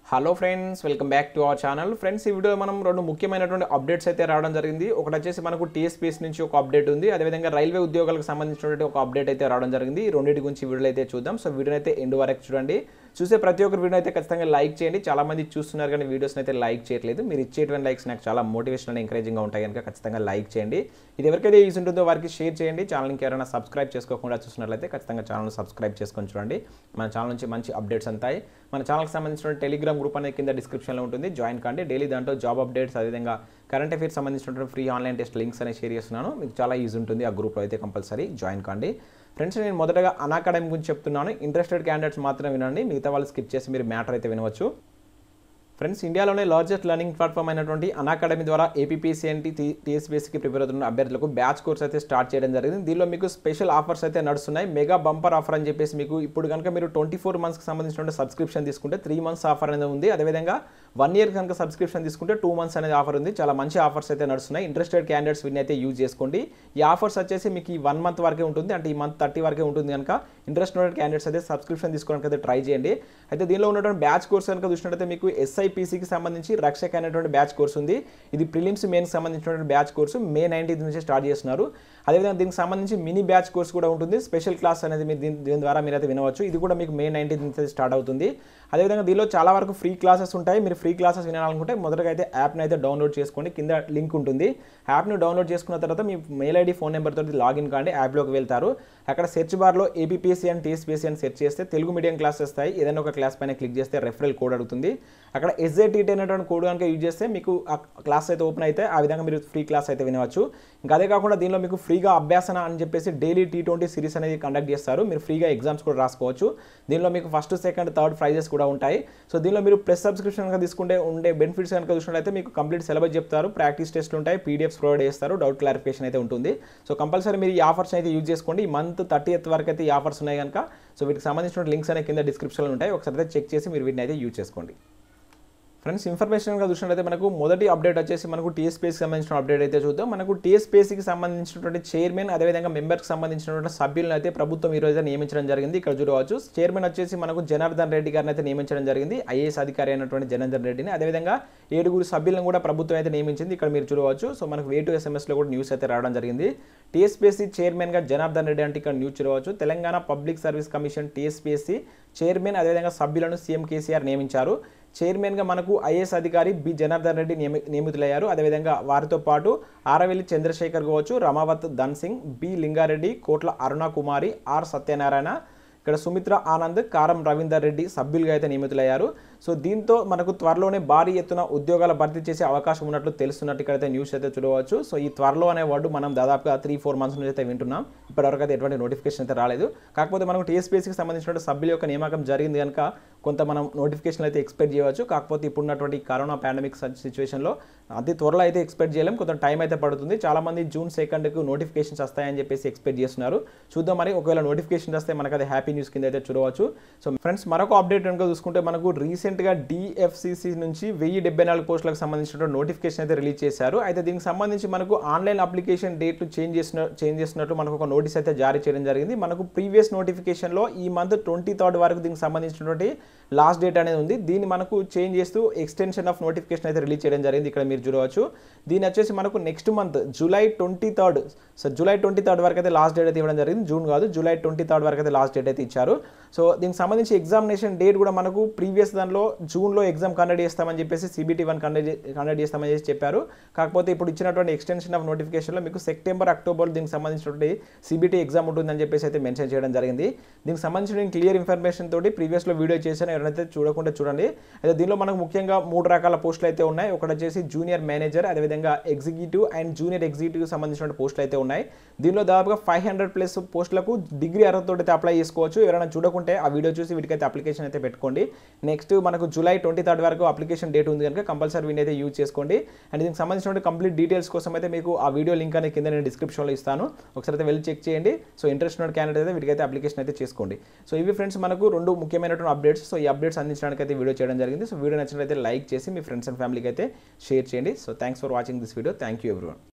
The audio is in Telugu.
hello friends welcome back to our channel friends ఈ వీడియోలో మనం రెండు ముఖ్యమైనటువంటి అప్డేట్స్ అయితే రావడం జరిగింది ఒకటి వచ్చేసి మనకు టీఎస్పీఎస్ నుంచి ఒక అప్డేట్ ఉంది అదేవిధంగా రైల్వే ఉద్యోగాలకు సంబంధించినటువంటి ఒక అప్డేట్ అయితే రావడం జరిగింది ఈ రెండింటి గురించి ఈ వీడియోలో అయితే చూద్దాం సో వీడియోని అయితే ఎండ్ వరకు చూడండి చూసే ప్రతి ఒక్కరు వీడియో అయితే ఖచ్చితంగా లైక్ చేయండి చాలా మంది చూస్తున్నారు కానీ వీడియోస్ని అయితే లైక్ చేయట్లేదు మీరు ఇచ్చేటువంటి లైక్స్ నాకు చాలా మోటివేషనల్ ఎంకరేజింగ్గా ఉంటాయి కనుక ఖచ్చితంగా లైక్ చేయండి ఇది ఎవరికైతే యూస్ ఉంటుందో వారికి షేర్ చేయండి ఛానల్కి ఎవరైనా సబ్స్క్రైబ్ చేసుకోకుండా చూసినట్లయితే ఖచ్చితంగా ఛానల్ సబ్స్క్రైబ్ చేసుకొని చూడండి మన ఛానల్ నుంచి మంచి అప్డేట్స్ అంతాయి మన ఛానల్కి సంబంధించిన టెలిగ్రామ్ గ్రూప్ అనేది కింద డిస్క్రిప్షన్లో ఉంటుంది జాయిన్ కండి డైలీ దాంట్లో జాబ్ అప్డేట్స్ అదేవిధంగా కరెంట్ అఫేర్స్ సంబంధించినటువంటి ఫ్రీ ఆన్లైన్ టెస్ట్ లింక్స్ అనేవి షేర్ చేస్తున్నాను మీకు చాలా యూజ్ ఉంటుంది ఆ గ్రూప్లో అయితే కంపల్సరీ జాయిన్ కండి ఫ్రెండ్స్ నేను మొదటగా అనాకాడమీ గురించి చెప్తున్నాను ఇంట్రెస్టెడ్ క్యాండిడేట్స్ మాత్రమే వినండి మిగతా వాళ్ళు స్కిప్ చేసి మీరు మ్యాటర్ అయితే వినవచ్చు ఫ్రెండ్స్ ఇండియాలోనే లార్జెస్ట్ లర్నింగ్ ప్లాట్ఫామ్ అయినటువంటి అనాకాడమీ ద్వారా ఏపీపీసీఎన్టీ టీఎస్పీఎస్సీకి ప్రిపేర్ అవుతున్న అభ్యర్థులకు బ్యాచ్ కోర్స్ అయితే స్టార్ట్ చేయడం జరిగింది దీనిలో మీకు స్పెషల్ ఆఫర్స్ అయితే నడుస్తున్నాయి మెగా బంపర్ ఆఫర్ అని చెప్పేసి మీకు ఇప్పుడు కనుక మీరు ట్వంటీ ఫోర్ మంత్స్కి సంబంధించిన సబ్స్క్రిప్షన్ తీసుకుంటే త్రీ మంత్స్ ఆఫర్ అనేది ఉంది అదేవిధంగా వన్ ఇయర్ కనుక సబ్స్క్రిప్షన్ తీసుకుంటే టూ మంత్స్ అనేది ఆఫర్ ఉంది చాలా మంచి ఆఫర్స్ అయితే నడుస్తున్నాయి ఇంట్రెస్టెడ్ క్యాండిడేట్స్ వీటిని అయితే యూజ్ చేసుకోండి ఈ ఆఫర్స్ వచ్చేసి మీకు ఈ వన్ మంత్ వరకే ఉంటుంది అంటే ఈ మంత్ థర్టీ వరకే ఉంటుంది కనుక ఇంట్రెస్టెడ్ క్యాండిడేట్స్ అయితే సబ్స్క్రిప్షన్ తీసుకోవడానికి అయితే ట్రై చేయండి అయితే దీనిలో ఉన్నటువంటి బ్యాచ్ కోర్స్ కనుక చూసినట్టయితే మీకు ఎస్ఐపీసీకి సంబంధించి రక్షక్ అనేటువంటి బ్యాచ్ కోర్స్ ఉంది ఇది ప్రిలిమ్స్ మెయిన్కి సంబంధించినటువంటి బ్యాచ్ కోర్సు మే నైన్టీన్త్ నుంచి స్టార్ట్ చేస్తున్నారు అదేవిధంగా దీనికి సంబంధించి మినీ బ్యాచ్ కోర్స్ కూడా ఉంటుంది స్పెషల్ క్లాస్ అనేది మీరు దీని దీని ద్వారా మీరు అయితే వినవచ్చు ఇది కూడా మీకు మే నైన్టీన్త్ నుంచి స్టార్ట్ అవుతుంది అదేవిధంగా దీనిలో చాలా వరకు ఫ్రీ క్లాసెస్ ఉంటాయి మీరు ఫ్రీ క్లాసెస్ వినాలనుకుంటే మొదటగా అయితే యాప్ని అయితే డౌన్లోడ్ చేసుకోండి కింద లింక్ ఉంటుంది యాప్ని డౌన్లోడ్ చేసుకున్న తర్వాత మీ మెయిల్ ఐడి ఫోన్ నెంబర్ తోటి లాగిన్ కాండి యాప్లోకి వెళ్తారు అక్కడ సెర్చ్ బార్లో ఏపీఎస్సీ అండ్ టీఎస్పీఎస్సీ అని సెర్చ్ చేస్తే తెలుగు మీడియం క్లాస్ వస్తాయి ఏదైనా ఒక క్లాస్ పైన క్లిక్ చేస్తే రెఫరల్ కోడ్ అడుగుతుంది అక్కడ ఎస్జేటీటీ అనేటువంటి కోడ్ కనుక యూజ్ చేస్తే మీకు ఆ క్లాస్ అయితే ఓపెన్ అయితే ఆ విధంగా మీరు ఫ్రీ క్లాస్ అయితే వినవచ్చు ఇంకా అదే కాకుండా దీనిలో మీకు ఫ్రీగా అభ్యాసన అని చెప్పేసి డైలీ టీ ట్వంటీ సిరీస్ అనేది కండక్ట్ చేస్తారు మీరు ఫ్రీగా ఎగ్జామ్స్ కూడా రాసుకోవచ్చు దీనిలో మీకు ఫస్ట్ సెకండ్ థర్డ్ ప్రైజెస్ కూడా ఉంటాయి సో దీనిలో మీరు ప్లస్ సబ్స్క్రిప్షన్ కనుక తీసుకుంటే ఉండే బెనిఫిట్స్ కనుక చూసినట్లయితే మీకు కంప్లీట్ సిలబస్ చెప్తారు ప్రాక్టీస్ టెస్ట్ ఉంటాయి పీడిఎఫ్స్ ప్రొవైడ్ చేస్తారు డౌట్ క్లారిఫికేషన్ అయితే ఉంటుంది సో కంపల్సరీ మీరు ఈ ఆఫర్స్ అయితే యూజ్ చేసుకోండి ఈ మంత్ థర్టీ వరకు అయితే ఈ ఆఫర్స్ ఉన్నాయి కనుక సో వీటికి సంబంధించిన లింక్స్ అనేవి కింద డిస్క్రిప్షన్లో ఉంటాయి ఒకసారి అయితే చెక్ చేసి మీరు వీటిని అయితే యూజ్ చేసుకోండి ఫ్రెండ్స్ ఇన్ఫర్మేషన్గా చూసినట్లయితే మనకు మొదటి అప్డేట్ వచ్చేసి మనకు టీఎస్పీఎస్కి సంబంధించిన అప్డేట్ అయితే చూద్దాం మనకు టీఎస్పీఎస్సీకి సంబంధించినటువంటి చైర్మన్ అదేవిధంగా మెంబర్కి సంబంధించినటువంటి సభ్యులను అయితే ప్రభుత్వం ఈ రోజు నియమించడం జరిగింది ఇక్కడ చూడవచ్చు చైర్మన్ వచ్చేసి మనకు జనార్దన్ రెడ్డి గారిని అయితే నియమించడం జరిగింది ఐఏఎస్ అధికారి అయినటువంటి జనార్దన్ రెడ్డిని అదేవిధంగా ఏడుగురు సభ్యులను కూడా ప్రభుత్వం అయితే నియమించింది ఇక్కడ మీరు చూడవచ్చు సో మనకు వే టు ఎస్ఎంఎస్లో కూడా న్యూస్ అయితే రావడం జరిగింది టీఎస్పీఎస్సీ చైర్మన్గా జనార్దన్ రెడ్డి అంటే ఇక్కడ న్యూస్ చూడవచ్చు Telangana public service commission TSPSC chairman అదేవిధంగా సభ్యులను సీఎం కేసీఆర్ నియమించారు చైర్మన్గా మనకు ఐఏఎస్ అధికారి బి జనార్దన్ రెడ్డి నియమి నియమితులయ్యారు అదేవిధంగా వారితో పాటు ఆరవెల్లి చంద్రశేఖర్ కావచ్చు Ramavath Dhan Singh B Lingareddy Kotla Aruna Kumari are Satyanarayana ఇక్కడ సుమిత్ర ఆనంద్ కారం రవీందర్ రెడ్డి సభ్యులుగా అయితే నియమితులయ్యారు సో దీంతో మనకు త్వరలోనే భారీ ఎత్తున ఉద్యోగాల భర్తీ చేసే అవకాశం ఉన్నట్లు తెలుస్తున్నట్టు ఇక్కడైతే న్యూస్ అయితే చూడవచ్చు సో ఈ త్వరలో అనే వర్డ్ మనం దాదాపుగా త్రీ ఫోర్ మంత్స్ నుంచి అయితే వింటున్నాం ఇప్పటివరకు అయితే ఎటువంటి నోటిఫికేషన్ అయితే రాలేదు కాకపోతే మనకు టీఎస్పీఎస్సీకి సంబంధించిన సభ్యుల యొక్క నియామకం జరిగింది కనుక కొంత మనం నోటిఫికేషన్ అయితే ఎక్స్పెక్ట్ చేయవచ్చు కాకపోతే ఇప్పుడున్నటువంటి కరోనా పాండమిక్ సిచ్యువేషన్లో అతి త్వరలో అయితే ఎక్స్పెక్ట్ చేయలేం కొంత టైం అయితే పడుతుంది చాలామంది జూన్ సెకండ్కు నోటిఫికేషన్స్ వస్తాయని చెప్పేసి ఎక్స్పెక్ట్ చేస్తున్నారు చూద్దాం మరి ఒకవేళ నోటిఫికేషన్ వస్తే మనకు అది హ్యాపీ న్యూస్ కింద అయితే చూడవచ్చు సో ఫ్రెండ్స్ మరొక అప్డేట్ కనుక చూసుకుంటే మనకు రీసెంట్గా డిఎఫ్సిసి నుంచి వెయ్యి డెబ్బై నాలుగు పోస్టులకు సంబంధించిన నోటిఫికేషన్ అయితే రిలీజ్ చేశారు అయితే దీనికి సంబంధించి మనకు ఆన్లైన్ అప్లికేషన్ డేట్లు చేంజ్ చేసిన చేంజ్ చేసినట్టు మనకు ఒక నోటీస్ అయితే జారీ చేయడం జరిగింది మనకు ప్రీవియస్ నోటిఫికేషన్లో ఈ మంత్ ట్వంటీ థర్డ్ వరకు దీనికి సంబంధించినటువంటి లాస్ట్ డేట్ అనేది ఉంది దీన్ని మనకు చేంజ్ చేస్తూ ఎక్స్టెన్షన్ ఆఫ్ నోటిఫికేషన్ అయితే రిలీజ్ చేయడం జరిగింది ఇక్కడ మీరు చూడవచ్చు దీని వచ్చేసి మనకు next month July twenty third so July twenty third వరకు అయితే లాస్ట్ డేట్ అయితే ఇవ్వడం జరిగింది జూన్ కాదు జూలై ట్వంటీ థర్డ్ వరకు అయితే లాస్ట్ డేట్ అయితే ఇచ్చారు సో దీనికి సంబంధించి ఎగ్జామినేషన్ డేట్ కూడా మనకు ప్రీవియస్ దానిలో జూన్లో ఎగ్జామ్ కండక్ట్ చేస్తామని చెప్పేసి సిబిటీ వన్ కండక్ట్ కండక్ట్ చేస్తామని చెప్పి చెప్పారు కాకపోతే ఇప్పుడు ఇచ్చినటువంటి ఎక్స్టెన్షన్ ఆఫ్ నోటిఫికేషన్లో మీకు సెప్టెంబర్ అక్టోబర్ దీనికి సంబంధించినటువంటి సిబిటీ ఎగ్జామ్ ఉంటుందని చెప్పేసి అయితే మెన్షన్ చేయడం జరిగింది దీనికి సంబంధించిన క్లియర్ ఇన్ఫర్మేషన్ తోటి ప్రీవియస్లో వీడియో చేశాను ఎవరైతే చూడకుండా చూడండి అయితే దీనిలో మనకు ముఖ్యంగా మూడు రకాల పోస్టులు అయితే ఉన్నాయి ఒకటి వచ్చేసి జూనియర్ మేనేజర్ అదేవిధంగా ఎగ్జిక్యూటివ్ అండ్ జూనియర్ ఎగ్జిక్యూటివ్ సంబంధించిన పోస్టులు అయితే ఉన్నాయి దీనిలో దాదాపుగా ఫైవ్ హండ్రెడ్ ప్లస్ పోస్టులకు డిగ్రీ అర్హతతో అయితే అప్లై చేసుకోవచ్చు ఎవరైనా చూడకుంటే ఆ వీడియో చూసి వీటికైతే అప్లికేషన్ అయితే పెట్టుకోండి నెక్స్ట్ మనకు జూలై ట్వంటీ థర్డ్ వరకు అప్లికేషన్ డేట్ ఉంది కనుక కంపల్సరీ వీని అయితే యూజ్ చేసుకోండి అండ్ దీనికి సంబంధించిన కంప్లీట్ డీటెయిల్స్ కోసం అయితే మీకు ఆ వీడియో లింక్ అనేది కింద నేను డిస్క్రిప్షన్లో ఇస్తాను ఒకసారి అయితే వెళ్ళి చెక్ చేయండి సో ఇంట్రెస్ట్ ఉన్న క్యాండిడేట్ అయితే వీటికైతే అప్లికేషన్ అయితే చేసుకోండి సో ఇవి ఫ్రెండ్స్ మనకు రెండు ముఖ్యమైనటువంటి అప్డేట్స్ సో ఈ అప్డేట్స్ అందించడానికి అయితే వీడియో చేయడం జరిగింది సో వీడియో నచ్చినట్లయితే లైక్ చేసి మీ ఫ్రెండ్స్ అండ్ ఫ్యామిలీకి అయితే షేర్ చేయండి so thanks for watching this video thank you everyone